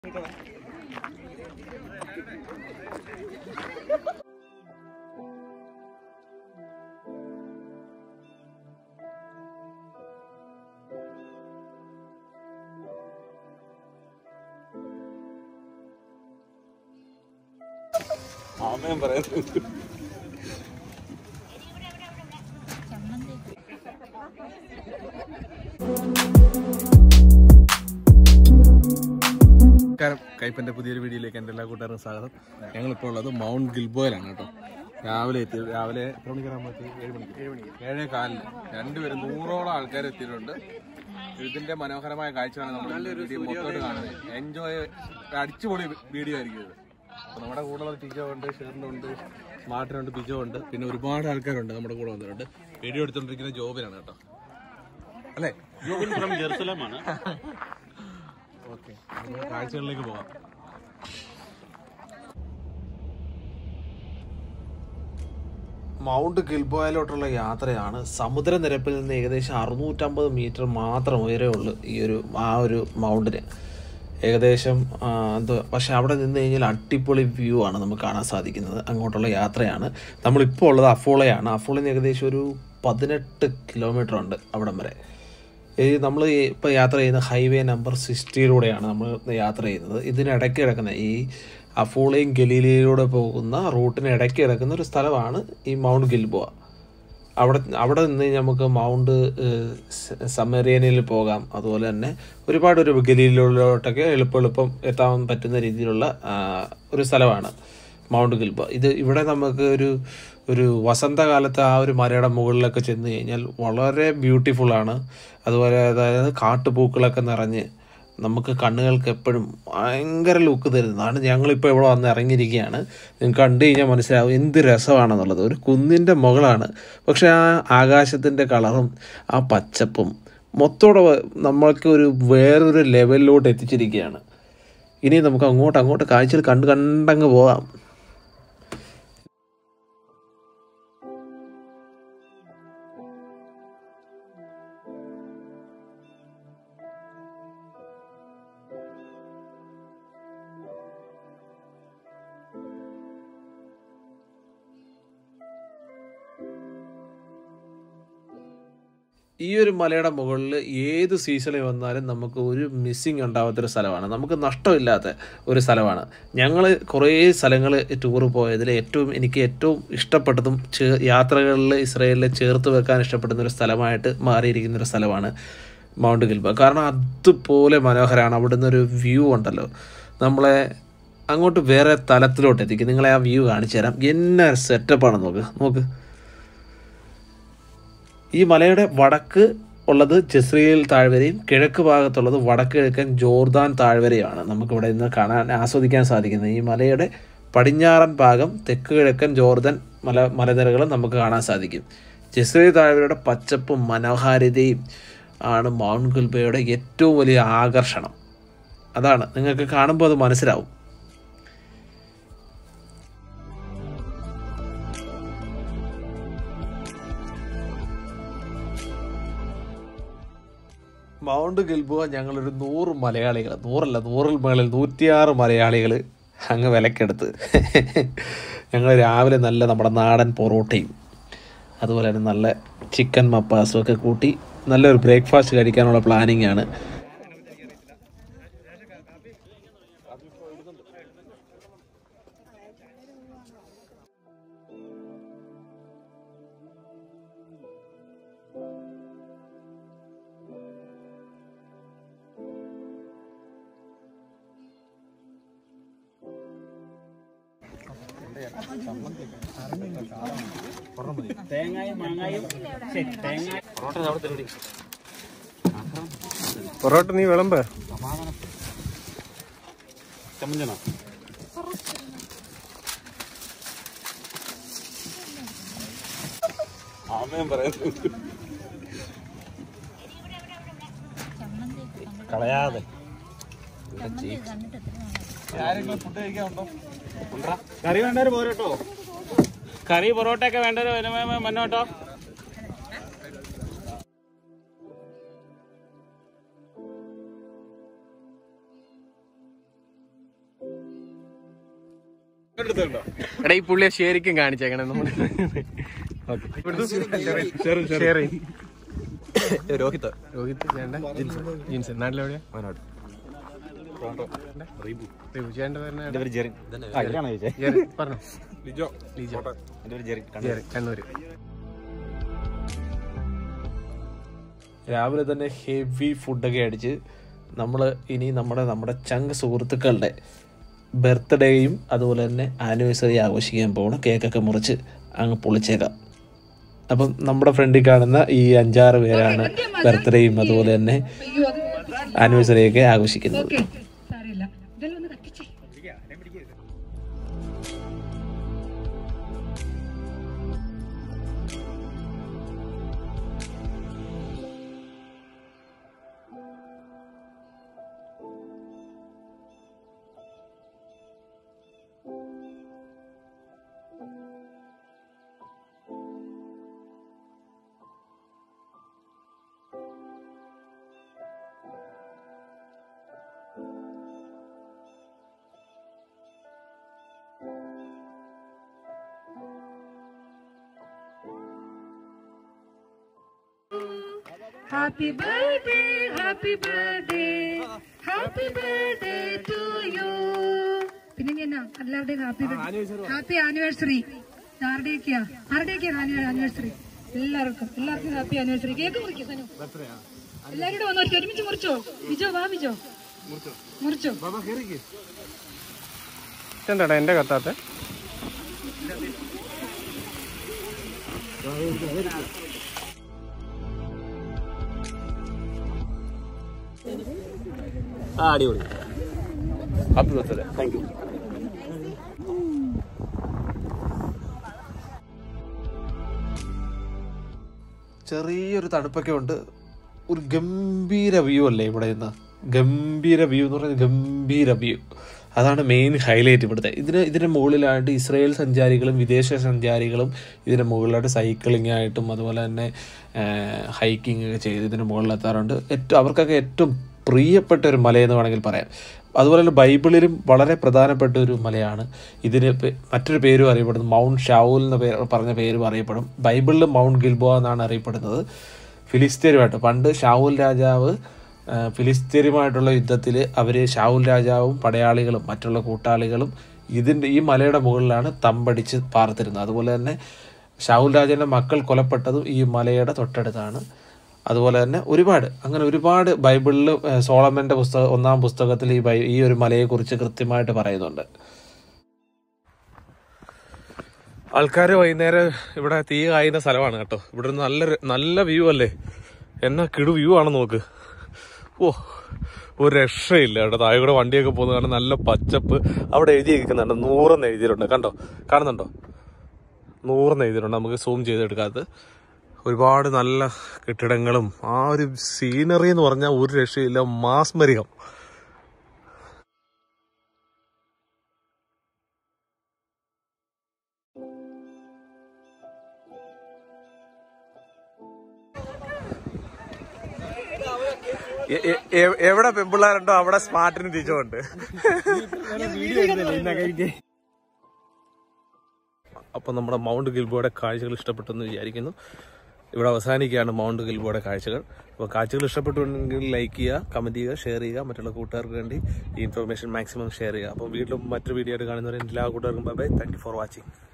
ആമയും പറയുന്നത് നമസ്കാരം കൈപ്പന്റെ പുതിയൊരു വീഡിയോയിലേക്ക് എൻ്റെ എല്ലാ കൂട്ടുകാർക്കും സ്വാഗതം ഞങ്ങളിപ്പോൾ ഉള്ളത് മൗണ്ട് ഗിൽബോയിലാണ് കേട്ടോ രാവിലെ എത്തി രാവിലെ എത്ര മണിക്കാണ് നമുക്ക് ഏഴ് മണിക്ക് ഏഴ് മണിക്ക് ഏഴേ കാലിന് രണ്ടുപേരും നൂറോളം ആൾക്കാർ എത്തിയിട്ടുണ്ട് ഇതിന്റെ മനോഹരമായ കാഴ്ചയാണ് നമ്മൾ വീഡിയോ മൊത്തമായിട്ട് കാണുന്നത് എൻജോയ് അടിച്ചുപൊളി വീഡിയോ ആയിരിക്കും ഇത് അപ്പൊ നമ്മുടെ കൂടെ ഉള്ളത് ടിജോ ഉണ്ട് ഷെറിനുണ്ട് സ്മാർട്ടിനുണ്ട് ബിജോ ഉണ്ട് പിന്നെ ഒരുപാട് ആൾക്കാരുണ്ട് നമ്മുടെ കൂടെ വന്നിട്ടുണ്ട് വീഡിയോ എടുത്തോണ്ടിരിക്കുന്ന ജോബിനാണ് കേട്ടോ അല്ലേ ഫ്രം ജെറുസലമാണ് ഓക്കെ കാഴ്ചകളിലേക്ക് പോകാം മൗണ്ട് ഗിൽബോയിലോട്ടുള്ള യാത്രയാണ് സമുദ്രനിരപ്പിൽ നിന്ന് ഏകദേശം അറുന്നൂറ്റമ്പത് മീറ്റർ മാത്രം ഉയരമുള്ളൂ ഈ ഒരു ആ ഒരു മൗണ്ടിന് ഏകദേശം ആ, എന്തോ പക്ഷെ അവിടെ നിന്ന് കഴിഞ്ഞാൽ അടിപൊളി വ്യൂ ആണ് നമുക്ക് കാണാൻ സാധിക്കുന്നത് അങ്ങോട്ടുള്ള യാത്രയാണ് നമ്മളിപ്പോൾ ഉള്ളത് അഫോളയാണ് അഫോളിൽ നിന്ന് ഏകദേശം ഒരു പതിനെട്ട് കിലോമീറ്റർ ഉണ്ട് അവിടം വരെ ഈ നമ്മൾ ഇപ്പോൾ യാത്ര ചെയ്യുന്ന ഹൈവേ നമ്പർ സിക്സ്റ്റിയിലൂടെയാണ് നമ്മൾ യാത്ര ചെയ്യുന്നത് ഇതിനിടയ്ക്ക് കിടക്കുന്ന ഈ അഫോളയും ഗലീലയിലൂടെ പോകുന്ന റൂട്ടിന് ഇടയ്ക്ക് കിടക്കുന്ന ഒരു സ്ഥലമാണ് ഈ മൗണ്ട് ഗിൽബോa അവിടെ അവിടെ നിന്ന് നമുക്ക് മൗണ്ട് ഏഹ്, സ- സമേറിയനിൽ പോകാം അതുപോലെ തന്നെ ഒരുപാട് ഒരു ഗലീലിലോട്ടൊക്കെ എളുപ്പം എളുപ്പം എത്താൻ പറ്റുന്ന രീതിയിലുള്ള ആ, ഒരു സ്ഥലമാണ് മൗണ്ട് ഗിൽബോ ഇത് ഇവിടെ നമുക്ക് ഒരു ഒരു വസന്തകാലത്ത് ആ ഒരു മലയുടെ മുകളിലൊക്കെ ചെന്ന് കഴിഞ്ഞാൽ വളരെ ബ്യൂട്ടിഫുൾ ആണ് അതുപോലെ അതായത് കാട്ടുപൂക്കളൊക്കെ നിറഞ്ഞ് നമുക്ക് കണ്ണുകൾക്ക് എപ്പോഴും ഭയങ്കര ലുക്ക് തരുന്നതാണ് ഞങ്ങളിപ്പോൾ ഇവിടെ വന്ന് ഇറങ്ങിയിരിക്കുകയാണ് നിങ്ങൾക്ക് കണ്ടു കഴിഞ്ഞാൽ മനസ്സിലാവും എന്ത് രസമാണെന്നുള്ളത് ഒരു കുന്നിൻ്റെ മുകളാണ് പക്ഷേ ആ ആകാശത്തിൻ്റെ കളറും ആ പച്ചപ്പും മൊത്തോടെ നമ്മൾക്ക് ഒരു വേറൊരു ലെവലിലോട്ട് എത്തിച്ചിരിക്കുകയാണ് ഇനി നമുക്ക് അങ്ങോട്ട് അങ്ങോട്ട് കാഴ്ചകൾ കണ്ട് കണ്ടങ്ങ് പോകാം ഈ ഒരു മലയുടെ മുകളിൽ ഏത് സീസണിൽ വന്നാലും നമുക്ക് ഒരു മിസ്സിങ് ഉണ്ടാവാത്തൊരു സ്ഥലമാണ് നമുക്ക് നഷ്ടമില്ലാത്ത ഒരു സ്ഥലമാണ് ഞങ്ങൾ കുറേ സ്ഥലങ്ങൾ ടൂർ പോയതിൽ ഏറ്റവും എനിക്ക് ഏറ്റവും ഇഷ്ടപ്പെട്ടതും ചേ യാത്രകളിൽ ഇസ്രയേലിൽ ചേർത്ത് വെക്കാൻ ഇഷ്ടപ്പെടുന്ന ഒരു സ്ഥലമായിട്ട് മാറിയിരിക്കുന്ന ഒരു സ്ഥലമാണ് മൗണ്ട് ഗിൽബ കാരണം അതുപോലെ മനോഹരമാണ് അവിടുന്ന് ഒരു വ്യൂ ഉണ്ടല്ലോ നമ്മളെ അങ്ങോട്ട് വേറെ തലത്തിലോട്ട് എത്തിക്കും നിങ്ങളെ ആ വ്യൂ കാണിച്ചു തരാം എന്നാ സെറ്റപ്പാണ് നോക്ക് നോക്ക് ഈ മലയുടെ വടക്ക് ഉള്ളത് ജസ്രിയൽ താഴ്വരയും കിഴക്ക് ഭാഗത്തുള്ളത് വടക്ക് കിഴക്കൻ ജോർദാൻ താഴ്വരയാണ് നമുക്കിവിടെ ഇന്ന് കാണാൻ ആസ്വദിക്കാൻ സാധിക്കുന്നത് ഈ മലയുടെ പടിഞ്ഞാറൻ ഭാഗം തെക്ക് കിഴക്കൻ ജോർദൻ മല മലനിരകളും നമുക്ക് കാണാൻ സാധിക്കും ജസ്രിയൽ താഴ്വരയുടെ പച്ചപ്പും മനോഹാരിതയും ആണ് മൗണ്ട് ഗുൽബയുടെ ഏറ്റവും വലിയ ആകർഷണം അതാണ് നിങ്ങൾക്ക് കാണുമ്പോൾ അത് മനസ്സിലാവും മൗണ്ട് ഗിൽബുവ ഞങ്ങളൊരു നൂറ് മലയാളികൾ നൂറല്ല നൂറിൽ മേളിൽ നൂറ്റിയാറ് മലയാളികൾ അങ്ങ് വിലക്കെടുത്ത് ഞങ്ങൾ രാവിലെ നല്ല നമ്മുടെ നാടൻ പൊറോട്ടയും അതുപോലെ തന്നെ നല്ല ചിക്കൻ മപ്പാസും ഒക്കെ കൂട്ടി നല്ലൊരു ബ്രേക്ക്ഫാസ്റ്റ് കഴിക്കാനുള്ള പ്ലാനിങ് ആണ് തേങ്ങായും മാങ്ങായും ശരി, തേങ്ങ പൊറോട്ട നീ വിളമ്പ ചമ്മഞ്ചണോ ആമയും പറയുന്നത് കളയാതെ ആരെങ്കിലും ഫുഡ് കഴിക്കാനുണ്ടോ കറി വേണ്ടവര് പോരട്ടോ കറി പൊറോട്ട ഒക്കെ വേണ്ടവര് മുന്നോട്ടോ എടാ ഈ പുള്ളിയെ ശരിക്കും കാണിച്ചേക്കണേ നമ്മുടെ രോഹിത് രോഹിത് ചേണ്ട ജിൻസൺ ജിൻസൺ നാട്ടിലെവിടെയാ വയനാട് റീബു ചേട്ടൻ്റെ പേര് ജെറിൻ പറഞ്ഞോ ലിജോ ലിജോ ജെറിൻ കണ്ണൂര് രാവിലെ തന്നെ ഹെവി ഫുഡൊക്കെ അടിച്ച് നമ്മൾ ഇനി നമ്മുടെ നമ്മുടെ ചങ്ക് സുഹൃത്തുക്കളുടെ ബർത്ത്ഡേയും അതുപോലെ തന്നെ ആനിവേഴ്സറി ആഘോഷിക്കാൻ പോകണം കേക്കൊക്കെ മുറിച്ച് അങ്ങ് പൊളിച്ചേക്കാം അപ്പം നമ്മുടെ ഫ്രണ്ടിൽ കാണുന്ന ഈ അഞ്ചാറ് പേരാണ് ബർത്ത്ഡേയും അതുപോലെ തന്നെ ആനിവേഴ്സറിയൊക്കെ ആഘോഷിക്കുന്നത് സാരമില്ല ഇതെല്ലാം ഒന്ന് കത്തിച്ചേ happy birthday happy birthday happy birthday to you പിന്നെ ഇനി എന്നാ എല്ലാവരുടെയും ഹാപ്പി ഹാപ്പി ആനിവേഴ്സറി ആരുടെയൊക്കെയാ ആരുടെയൊക്കെയാ ആനിവേഴ്സറി എല്ലാവർക്കും എല്ലാവർക്കും ഹാപ്പി ആനിവേഴ്സറി കേക്ക് മുറിക്കും സനു എല്ലാവരും കൂടെ വന്നോ ഒരുമിച്ച് മുറിച്ചോ വിജോ വാ വിജോ മുറിച്ചോ എന്താടാ എന്റെ കത്താത്ത ആ അടിപൊളി ഹാപ്പി ബർത്ത്ഡേ താങ്ക് യു ചെറിയൊരു തണുപ്പൊക്കെ ഉണ്ട് ഒരു ഗംഭീര വ്യൂ അല്ലേ ഇവിടെ നിന്ന് ഗംഭീര വ്യൂ എന്ന് പറയുന്നത് ഗംഭീര വ്യൂ അതാണ് മെയിൻ ഹൈലൈറ്റ് ഇവിടുത്തെ ഇതിന് ഇതിൻ്റെ മുകളിലായിട്ട് ഇസ്രായേൽ സഞ്ചാരികളും വിദേശ സഞ്ചാരികളും ഇതിൻ്റെ മുകളിലായിട്ട് സൈക്ലിംഗ് ആയിട്ടും അതുപോലെ തന്നെ ഹൈക്കിംഗ് ഒക്കെ ചെയ്ത് ഇതിൻ്റെ മുകളിലെത്താറുണ്ട് ഏറ്റവും അവർക്കൊക്കെ ഏറ്റവും പ്രിയപ്പെട്ട ഒരു മലയെന്ന് വേണമെങ്കിൽ പറയാം അതുപോലെ തന്നെ ബൈബിളിലും വളരെ പ്രധാനപ്പെട്ട ഒരു മലയാണ് ഇതിന് പേ- മറ്റൊരു പേരും അറിയപ്പെടുന്നത് മൗണ്ട് ഷാവൂൽ എന്ന പേര് പറഞ്ഞ പേരും അറിയപ്പെടും ബൈബിളിൽ മൗണ്ട് ഗിൽബോ എന്നാണ് അറിയപ്പെടുന്നത് ഫിലിസ്തീനുമായിട്ട് പണ്ട് ഷാവൂൽ രാജാവ് ആ, ഫിലിസ്തീനുമായിട്ടുള്ള യുദ്ധത്തിൽ അവർ ഷാവൂൽ രാജാവും പടയാളികളും മറ്റുള്ള കൂട്ടാളികളും ഇതിൻ്റെ ഈ മലയുടെ മുകളിലാണ് തമ്പടിച്ച് പാർത്തിരുന്നത് അതുപോലെ തന്നെ ഷാവൂൽ രാജാവിൻ്റെ മക്കൾ കൊലപ്പെട്ടതും ഈ മലയുടെ തൊട്ടടുത്താണ് അതുപോലെ തന്നെ ഒരുപാട് അങ്ങനെ ഒരുപാട് ബൈബിളിൽ സോളമൻ്റെ പുസ്തകം ഒന്നാം പുസ്തകത്തിൽ ഈ ബൈ ഈ ഒരു മലയെക്കുറിച്ച് കൃത്യമായിട്ട് പറയുന്നുണ്ട് ആൾക്കാർ വൈകുന്നേരം ഇവിടെ തീ കായുന്ന സ്ഥലമാണ് കേട്ടോ ഇവിടെ ഒരു നല്ല ര- നല്ല വ്യൂ അല്ലേ എന്നാ കിടു വ്യൂ ആണ് നോക്ക് ഓ ഒരു രക്ഷയില്ല അവിടെ താഴെ കൂടെ വണ്ടിയൊക്കെ പോകുന്നത് കാരണം നല്ല പച്ചപ്പ് അവിടെ എഴുതി വെക്കുന്നുണ്ട് നൂറെന്ന് എഴുതിയിട്ടുണ്ട് കണ്ടോ കാണുന്നുണ്ടോ നൂറെന്ന് എഴുതിയിട്ടുണ്ട് നമുക്ക് സൂം ചെയ്തെടുക്കാത്ത ഒരുപാട് നല്ല കെട്ടിടങ്ങളും ആ ഒരു സീനറി എന്ന് പറഞ്ഞാൽ ഒരു രക്ഷയില്ല മാസ്മരികം എ- എ- എ- എവിടെ പെമ്പിള്ളാരുണ്ടോ അവിടെ സ്മാർട്ടിന് ടീച്ചറുണ്ട് അപ്പൊ നമ്മുടെ മൗണ്ട് ഗിൽബോയുടെ കാഴ്ചകൾ ഇഷ്ടപ്പെട്ടെന്ന് വിചാരിക്കുന്നു ഇവിടെ അവസാനിക്കുകയാണ് മൗണ്ട് ഗിൽബോയുടെ കാഴ്ചകൾ അപ്പോൾ കാഴ്ചകൾ ഇഷ്ടപ്പെട്ടുണ്ടെങ്കിൽ ലൈക്ക് ചെയ്യുക കമന്റ് ചെയ്യുക ഷെയർ ചെയ്യുക മറ്റുള്ള കൂട്ടുകാർക്ക് വേണ്ടി ഈ ഇൻഫർമേഷൻ മാക്സിമം ഷെയർ ചെയ്യുക അപ്പോൾ വീണ്ടും മറ്റൊരു വീഡിയോ ആയിട്ട് കാണുന്നവരെ എല്ലാ കൂട്ടുകാർക്കും bye thank you for watching